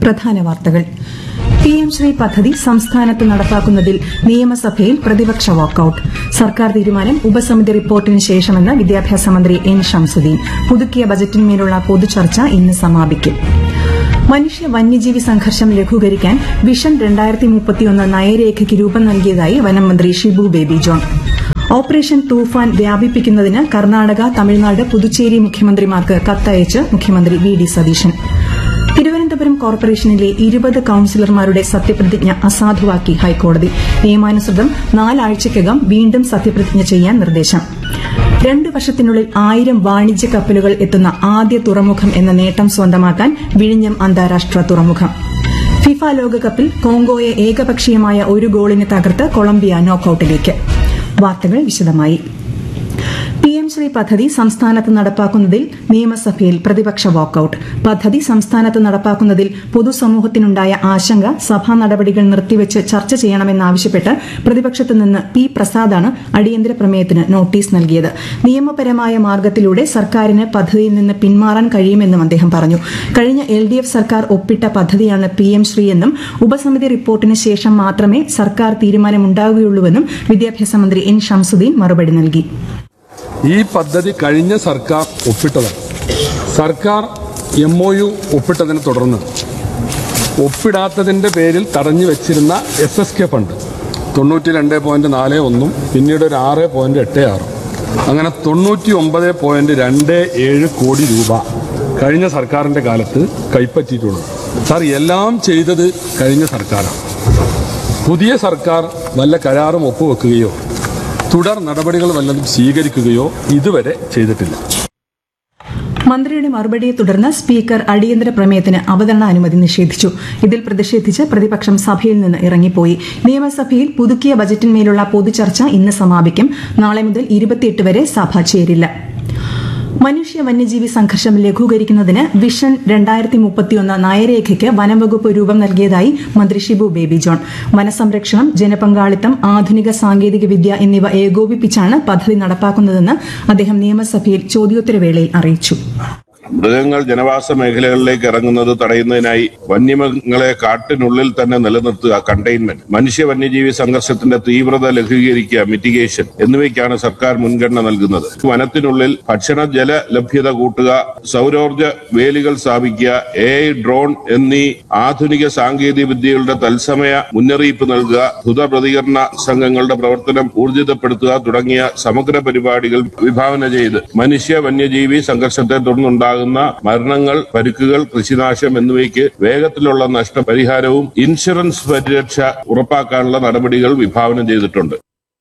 പ്രധാന വാർത്തകൾ P M Shri പദ്ധതി സംസ്ഥാനത്ത് നടപ്പാക്കുന്നതിൽ നിയമസഭയിൽ പ്രതിപക്ഷ വാക്കൌട്ട് സർക്കാർ തീരുമാനം ഉപസമിതി റിപ്പോർട്ടിന് ശേഷമെന്ന് വിദ്യാഭ്യാസ മന്ത്രി എൻ ഷംസുദ്ദീൻ പുതുക്കിയ ബജറ്റിന്മേലുള്ള പൊതുചർച്ച ഇന്ന് സമാപിക്കും മനുഷ്യ വന്യജീവി സംഘർഷം ലഘൂകരിക്കാൻ വിഷൻ രണ്ടായിരത്തി മുപ്പത്തിയൊന്ന് നയരേഖയ്ക്ക് രൂപം നൽകിയതായി വനം മന്ത്രി ഷിബു ബേബി ജോൺ ഓപ്പറേഷൻ തൂഫാൻ വ്യാപിപ്പിക്കുന്നതിന് കർണാടക തമിഴ്നാട് പുതുച്ചേരി മുഖ്യമന്ത്രിമാർക്ക് കത്തയച്ച് മുഖ്യമന്ത്രി വി ഡി സതീശൻ തിരുവനന്തപുരം കോർപ്പറേഷനിലെ ഇരുപത് കൌൺസിലർമാരുടെ സത്യപ്രതിജ്ഞ അസാധുവാക്കി ഹൈക്കോടതി നിയമാനുസൃതം നാലാഴ്ചയ്ക്കകം വീണ്ടും സത്യപ്രതിജ്ഞ ചെയ്യാൻ നിർദ്ദേശം രണ്ടു വർഷത്തിനുള്ളിൽ ആയിരം വാണിജ്യ കപ്പലുകൾ എത്തുന്ന ആദ്യ തുറമുഖം എന്ന നേട്ടം സ്വന്തമാക്കാൻ വിഴിഞ്ഞം അന്താരാഷ്ട്ര തുറമുഖം ഫിഫ ലോകകപ്പിൽ കോങ്കോയെ ഏകപക്ഷീയമായ ഒരു ഗോളിന് തകർത്ത് കൊളംബിയ നോക്കൌട്ടിലേക്ക് വാർത്തകൾ വിശദമായി പി എം ശ്രീ പദ്ധതി സംസ്ഥാനത്ത് നടപ്പാക്കുന്നതിൽ നിയമസഭയിൽ പ്രതിപക്ഷ വാക്കൌട്ട് പദ്ധതി സംസ്ഥാനത്ത് നടപ്പാക്കുന്നതിൽ പൊതുസമൂഹത്തിനുണ്ടായ ആശങ്ക സഭാ നടപടികൾ നിർത്തിവെച്ച് ചർച്ച ചെയ്യണമെന്നാവശ്യപ്പെട്ട് പ്രതിപക്ഷത്തു നിന്ന് പി പ്രസാദാണ് അടിയന്തര പ്രമേയത്തിന് നോട്ടീസ് നൽകിയത് നിയമപരമായ മാർഗത്തിലൂടെ സർക്കാരിന് പദ്ധതിയിൽ നിന്ന് പിന്മാറാൻ കഴിയുമെന്നും അദ്ദേഹം പറഞ്ഞു കഴിഞ്ഞ എൽ ഡി എഫ് സർക്കാർ ഒപ്പിട്ട പദ്ധതിയാണ് പി എം ശ്രീ എന്നും ഉപസമിതി റിപ്പോർട്ടിന് ശേഷം മാത്രമേ സർക്കാർ തീരുമാനമുണ്ടാവുകയുള്ളൂവെന്നും വിദ്യാഭ്യാസ മന്ത്രി എൻ ഷംസുദ്ദീൻ മറുപടി നൽകി ഈ പദ്ധതി കഴിഞ്ഞ സർക്കാർ ഒപ്പിട്ടതാണ് സർക്കാർ എം ഒ യു ഒപ്പിട്ടതിനെ തുടർന്ന് ഒപ്പിടാത്തതിന്റെ പേരിൽ തടഞ്ഞു വെച്ചിരുന്ന എസ് എസ് കെ ഫണ്ട് തൊണ്ണൂറ്റി രണ്ട് പോയിന്റ് നാല് ഒന്നും പിന്നീട് ഒരു ആറ് പോയിന്റ് എട്ട് ആറും അങ്ങനെ തൊണ്ണൂറ്റി ഒമ്പത് പോയിന്റ് രണ്ട് ഏഴ് കോടി രൂപ കഴിഞ്ഞ സർക്കാരിന്റെ കാലത്ത് കൈപ്പറ്റിയിട്ടുള്ളൂ സാർ എല്ലാം ചെയ്തത് കഴിഞ്ഞ സർക്കാരാണ് പുതിയ സർക്കാർ വല്ല കരാറും ഒപ്പുവെക്കുകയോ തുടർ നടപടികൾ വല്ലതും സ്വീകരിക്കുകയോ ഇതുവരെ ചെയ്തിട്ടില്ല മന്ത്രിയുടെ മറുപടിയെ തുടർന്ന് സ്പീക്കർ അടിയന്തര പ്രമേയത്തിന് അവതരണ അനുമതി നിഷേധിച്ചു ഇതിൽ പ്രതിഷേധിച്ച് പ്രതിപക്ഷം സഭയിൽ നിന്ന് ഇറങ്ങിപ്പോയി നിയമസഭയിൽ പുതുക്കിയ ബജറ്റിന്മേലുള്ള പൊതുചർച്ച ഇന്ന് സമാപിക്കും നാളെ മുതൽ ഇരുപത്തിയെട്ട് വരെ സഭ ചേരില്ല മനുഷ്യ വന്യജീവി സംഘർഷം ലഘൂകരിക്കുന്നതിന് വിഷൻ രണ്ടായിരത്തി മുപ്പത്തിയൊന്ന് നയരേഖയ്ക്ക് വനംവകുപ്പ് രൂപം നൽകിയതായി മന്ത്രി ഷിബു ബേബി ജോൺ വനസംരക്ഷണം ജനപങ്കാളിത്തം ആധുനിക സാങ്കേതിക വിദ്യ എന്നിവ ഏകോപിപ്പിച്ചാണ് പദ്ധതി നടപ്പാക്കുന്നതെന്ന് അദ്ദേഹം നിയമസഭയിൽ ചോദ്യോത്തരവേളയിൽ അറിയിച്ചു മൃഗങ്ങൾ ജനവാസ മേഖലകളിലേക്ക് ഇറങ്ങുന്നത് തടയുന്നതിനായി വന്യമൃഗങ്ങളെ കാട്ടിനുള്ളിൽ തന്നെ നിലനിർത്തുക കണ്ടെയ്ൻമെന്റ് മനുഷ്യ വന്യജീവി സംഘർഷത്തിന്റെ തീവ്രത ലഘൂകരിക്കുക മിറ്റിഗേഷൻ എന്നിവയ്ക്കാണ് സർക്കാർ മുൻഗണന നൽകുന്നത് വനത്തിനുള്ളിൽ ഭക്ഷണ ജല ലഭ്യത കൂട്ടുക സൗരോർജ വേലികൾ സ്ഥാപിക്കുക എ ഡ്രോൺ എന്നീ ആധുനിക സാങ്കേതിക വിദ്യകളുടെ തത്സമയ മുന്നറിയിപ്പ് നൽകുക ദ്രുത പ്രതികരണ സംഘങ്ങളുടെ പ്രവർത്തനം ഊർജിതപ്പെടുത്തുക തുടങ്ങിയ സമഗ്ര പരിപാടികൾ വിഭാവന ചെയ്ത് മനുഷ്യ വന്യജീവി സംഘർഷത്തെ തുടർന്നുണ്ടാകുന്ന മരണങ്ങൾ പരിക്കുകൾ കൃഷിനാശം എന്നിവയ്ക്ക് വേഗത്തിലുള്ള നഷ്ടപരിഹാരവും ഇൻഷുറൻസ് പരിരക്ഷ ഉറപ്പാക്കാനുള്ള നടപടികൾ വിഭാവനം ചെയ്തിട്ടുണ്ട്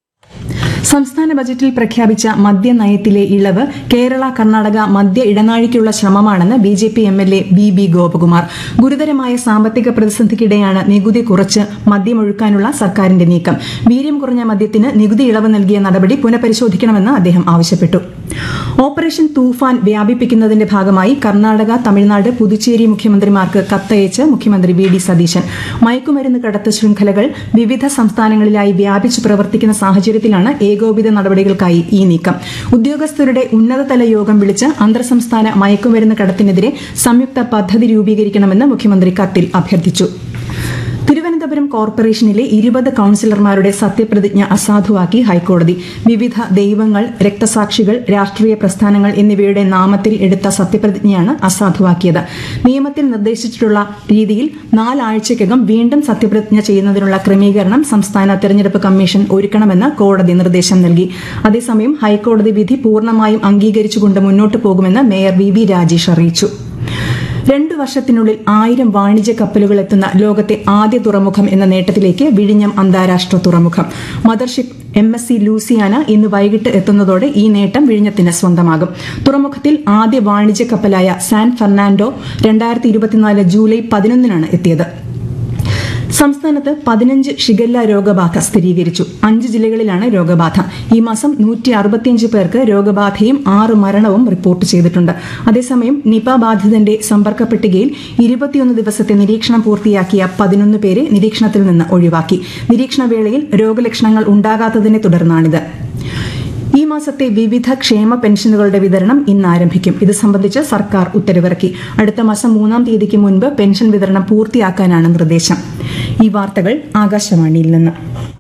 സംസ്ഥാന ബജറ്റിൽ പ്രഖ്യാപിച്ച മദ്യനയത്തിലെ ഇളവ് കേരള കർണാടക മദ്യ ഇടനാഴിക്കുള്ള ശ്രമമാണെന്ന് B J P M L A B B Gopakumar ഗുരുതരമായ സാമ്പത്തിക പ്രതിസന്ധിക്കിടെയാണ് നികുതി കുറച്ച് മദ്യമൊഴുക്കാനുള്ള സർക്കാരിന്റെ നീക്കം വീര്യം കുറഞ്ഞ മദ്യത്തിന് നികുതി ഇളവ് നൽകിയ നടപടി പുനഃപരിശോധിക്കണമെന്ന് അദ്ദേഹം ആവശ്യപ്പെട്ടു ഓപ്പറേഷൻ തൂഫാൻ വ്യാപിപ്പിക്കുന്നതിന്റെ ഭാഗമായി കർണാടക തമിഴ്നാട് പുതുച്ചേരി മുഖ്യമന്ത്രിമാർക്ക് കത്തയച്ച് മുഖ്യമന്ത്രി വി ഡി സതീശൻ മയക്കുമരുന്ന് കടത്ത് ശൃംഖലകൾ വിവിധ സംസ്ഥാനങ്ങളിലായി വ്യാപിച്ചു പ്രവർത്തിക്കുന്ന സാഹചര്യത്തിലാണ് ഏകോപിത നടപടികൾക്കായി ഈ നീക്കം ഉദ്യോഗസ്ഥരുടെ ഉന്നതതല യോഗം വിളിച്ച് അന്തർ സംസ്ഥാന മയക്കുമരുന്ന് കടത്തിനെതിരെ സംയുക്ത പദ്ധതി രൂപീകരിക്കണമെന്ന് മുഖ്യമന്ത്രി കത്തിൽ അഭ്യർത്ഥിച്ചു തിരുവനന്തപുരം കോർപ്പറേഷനിലെ ഇരുപത് കൌൺസിലർമാരുടെ സത്യപ്രതിജ്ഞ അസാധുവാക്കി ഹൈക്കോടതി വിവിധ ദൈവങ്ങൾ രക്തസാക്ഷികൾ രാഷ്ട്രീയ പ്രസ്ഥാനങ്ങൾ എന്നിവയുടെ നാമത്തിൽ എടുത്ത സത്യപ്രതിജ്ഞയാണ് അസാധുവാക്കിയത് നിയമത്തിൽ നിർദ്ദേശിച്ചിട്ടുള്ള രീതിയിൽ നാലാഴ്ചയ്ക്കകം വീണ്ടും സത്യപ്രതിജ്ഞ ചെയ്യുന്നതിനുള്ള ക്രമീകരണം സംസ്ഥാന തെരഞ്ഞെടുപ്പ് കമ്മീഷൻ ഒരുക്കണമെന്ന് കോടതി നിർദ്ദേശം നൽകി അതേസമയം ഹൈക്കോടതി വിധി പൂർണ്ണമായും അംഗീകരിച്ചുകൊണ്ട് മുന്നോട്ടു പോകുമെന്ന് മേയർ വി വി രാജേഷ് അറിയിച്ചു രണ്ടു വർഷത്തിനുള്ളിൽ ആയിരം വാണിജ്യ കപ്പലുകൾ എത്തുന്ന ലോകത്തെ ആദ്യ തുറമുഖം എന്ന നേട്ടത്തിലേക്ക് വിഴിഞ്ഞം അന്താരാഷ്ട്ര തുറമുഖം mothership M S C Luciana ഇന്ന് വൈകിട്ട് എത്തുന്നതോടെ ഈ നേട്ടം വിഴിഞ്ഞത്തിന് സ്വന്തമാകും തുറമുഖത്തിൽ ആദ്യ വാണിജ്യ കപ്പലായ സാൻ ഫെർണാൻഡോ രണ്ടായിരത്തി ഇരുപത്തിനാല് ജൂലൈ പതിനൊന്നിനാണ് എത്തിയത് സംസ്ഥാനത്ത് പതിനഞ്ച് ഷിഗല്ല രോഗബാധ സ്ഥിരീകരിച്ചു അഞ്ച് ജില്ലകളിലാണ് രോഗബാധ ഈ മാസം നൂറ്റി അറുപത്തിയഞ്ച് പേർക്ക് രോഗബാധയും ആറ് മരണവും റിപ്പോർട്ട് ചെയ്തിട്ടുണ്ട് അതേസമയം നിപ ബാധിതന്റെ സമ്പർക്ക പട്ടികയിൽ ഇരുപത്തിയൊന്ന് ദിവസത്തെ നിരീക്ഷണം പൂർത്തിയാക്കിയ പതിനൊന്ന് പേരെ നിരീക്ഷണത്തിൽ നിന്ന് ഒഴിവാക്കി നിരീക്ഷണ വേളയിൽ രോഗലക്ഷണങ്ങൾ ഉണ്ടാകാത്തതിനെ തുടർന്നാണിത് ഈ ഈ മാസത്തെ വിവിധ ക്ഷേമ പെൻഷനുകളുടെ വിതരണം ഇന്ന് ആരംഭിക്കും ഇത് സംബന്ധിച്ച് സർക്കാർ ഉത്തരവിറക്കി അടുത്ത മാസം മൂന്നാം തീയതിക്ക് മുൻപ് പെൻഷൻ വിതരണം പൂർത്തിയാക്കാനാണ് നിർദ്ദേശം ഈ വാർത്തകൾ ആകാശവാണിയിൽ നിന്ന്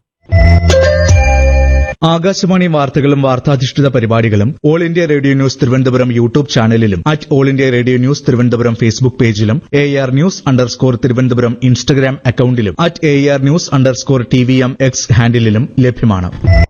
ആകാശവാണി വാർത്തകളും വാർത്താധിഷ്ഠിത പരിപാടികളും All India Radio news Thiruvananthapuram YouTube ചാനലിലും at All India Radio news Thiruvananthapuram Facebook പേജിലും A R news underscore Thiruvananthapuram Instagram അക്കൌണ്ടിലും at A R news underscore T V M X ഹാൻഡിലും ലഭ്യമാണ്